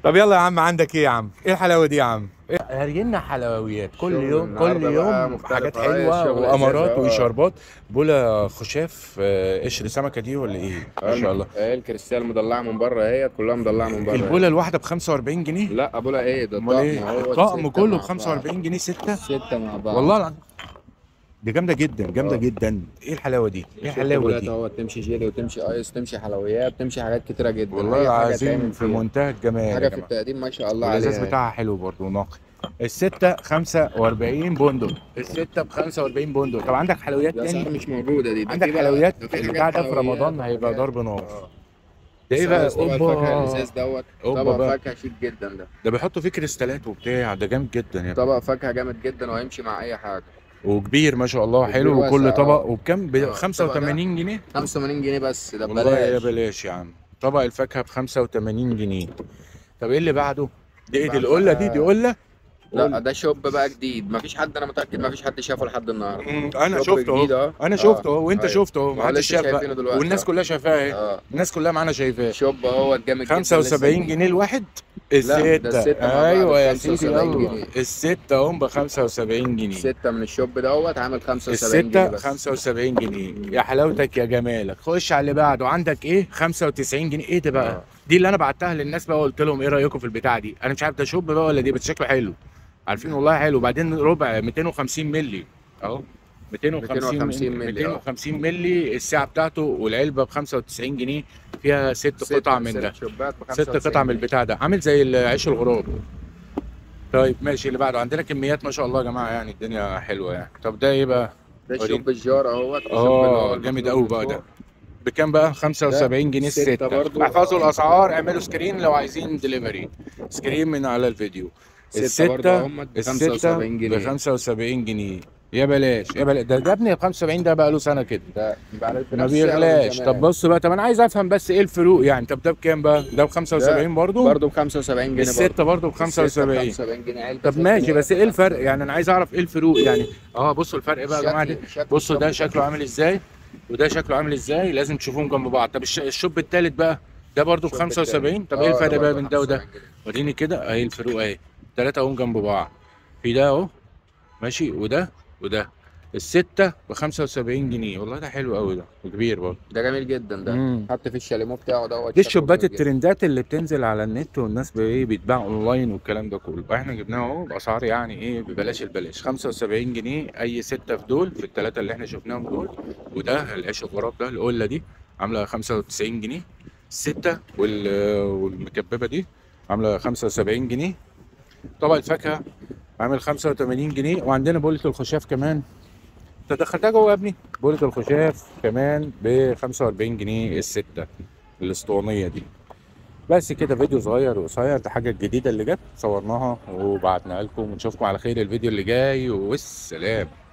طب يلا يا عم عندك ايه يا عم ايه الحلاوه دي يا عم هرجلنا حلويات كل شغل يوم كل النهاردة بقى يوم مختلف حاجات عليا حلوه الشغل وامارات أساسي، آه. وشربات بولا خشاف آه، قشر سمكه دي ولا ايه ما شاء الله ايه الكريستال مضلعه من بره اهي كلها مضلعه من بره البوله الواحده ب 45 جنيه لا ابولا ايه ده امال ايه هو الطقم الستة كله مع ب 45 جنيه سته بعض. ستة مع بعض والله العظيم دي جامده جدا جامده آه. جدا ايه الحلاوه دي ايه شفت الحلاوه بولات دي اهو تمشي جيلي وتمشي ايس تمشي حلويات تمشي حاجات كتيره جدا والله أي حاجة العظيم تعمل في فيها. منتهى الجمال يا حاجه في جماعه التقديم ما شاء الله والازاز عليها بتاعها حلو برضه ونقي الستة 45 بندق الستة ب 45 بندق طب عندك حلويات ده اسعار تاني مش موجوده دي ده عندك في بقى- حلويات ده في البتاع حاجات ده في رمضان حلويات هيبقى وحاجات. ضرب نار آه. ده ايه بقى طبق الفاكهه اوبا الازاز دوت أوبا طبق بقى. فاكهه شيك جدا ده ده بيحطوا فيه كريستالات وبتاع ده جامد جدا يا ابني طبق فاكهه جامد جدا وهيمشي مع اي حاجه وكبير ما شاء الله وكبير حلو واسع، وكل آه. طبق وبكام ب آه، 85 جنيه 85 جنيه بس ده والله يا ببلاش بلاش يا عم طبق الفاكهه ب 85 جنيه طب ايه اللي بعده دي ايه دي بعد القله بقى- دي دي قله لا ده شوب بقى جديد مفيش حد انا متاكد مفيش حد شافه لحد النهارده مم، انا شوب شفته جديد اهو أهو. انا آه. شفته اهو وانت أيوة. شفته اهو ما محدش لسه شاف شايفينه بقى دلوقتي والناس أهو. كلها شايفاه اهي اه الناس كلها معانا شايفاه شوب اهو جامد جدا لسه 75 جديد. جنيه الواحد ده الستة الستة مع بعض ايوه يا ب سيدي 75 يلا جنيه. الستة هم ب 75 جنيه ستة من الشوب دوت عامل 75 جنيه الستة بس 75 جنيه يا حلاوتك يا جمالك خش على اللي بعده عندك ايه 95 جنيه ايه ده بقى آه. دي اللي انا بعتها للناس بقى قلت لهم ايه رايكم في البتاعه دي انا مش عارف ده شوب بقى ولا دي بس شكله حلو عارفين والله حلو وبعدين ربع 250 مللي اهو 250 250 مللي، آه. 250 مللي الساعه بتاعته والعلبه ب 95 جنيه فيها ست ست- قطع من ست ده شوبات ب ست 95 قطع من جنيه. البتاع ده عامل زي العيش الغراب طيب ماشي اللي بعده عندنا كميات ما شاء الله يا جماعه يعني الدنيا حلوه يعني طب ده ايه بقى ده وريني. شوب الجار اهوت الشوب اللي هو اه جامد المفروض قوي بقى من ده فوق. بكام بقى 75 جنيه ستة الستة برضو. احفظوا الاسعار اعملوا سكرين لو عايزين دليفري سكرين من على الفيديو ستة برضو الستة هم ب الستة 75 ب جنيه 75 جنيه يا بلاش يا بلاش ده ده ابني ب 75 ده بقى له سنه كده ده بعد ما بيغلاش طب بص بقى طب انا عايز افهم بس ايه الفروق يعني طب ده بكام بقى ده ب 75 برضو برضه ب 75 جنيه الستة برضو ب الستة ب 75 75 جنيه علبة طب ست ماشي نقط. بس ايه الفرق يعني انا عايز اعرف ايه الفروق يعني اه بصوا الفرق بقى يا جماعه دي شكل- شكل بصوا ده الشوب شكله عامل ازاي وده شكله عامل ازاي لازم تشوفوهم جنب بعض طب الش- الشوب التالت بقى ده برضو ب الشوب 75 التاني. طب ايه آه، الفرق ده بقى برضه بين ده وده 75 جنيه. وريني كده اهي الفروق اهي التلاتة اهم جنب بعض في ده اهو ماشي وده وده الستة ب 75 جنيه والله ده حلو قوي ده وكبير برضه ده جميل جدا ده مم. حط في الشاليمو بتاعه دوت دي شكله الشوبات جميل جدا. الترندات اللي بتنزل على النت والناس ب- ايه بيتباع اونلاين والكلام ده كله احنا جبناها اهو باسعار يعني ايه ببلاش البلاش 75 جنيه اي ستة في دول في الثلاثة اللي احنا شفناهم دول وده العيش الغراب ده القلة دي عاملة 95 جنيه الستة وال والمكببة دي عاملة 75 جنيه طبق الفاكهة عامل 85 جنيه وعندنا بولة الخشاف كمان انت دخلتها جوه يا ابني بولة الخشاف كمان ب 45 جنيه الستة الاسطوانية دي بس كده فيديو صغير وقصير ده حاجة جديدة اللي جت صورناها وبعتناها لكم ونشوفكم على خير الفيديو اللي جاي والسلام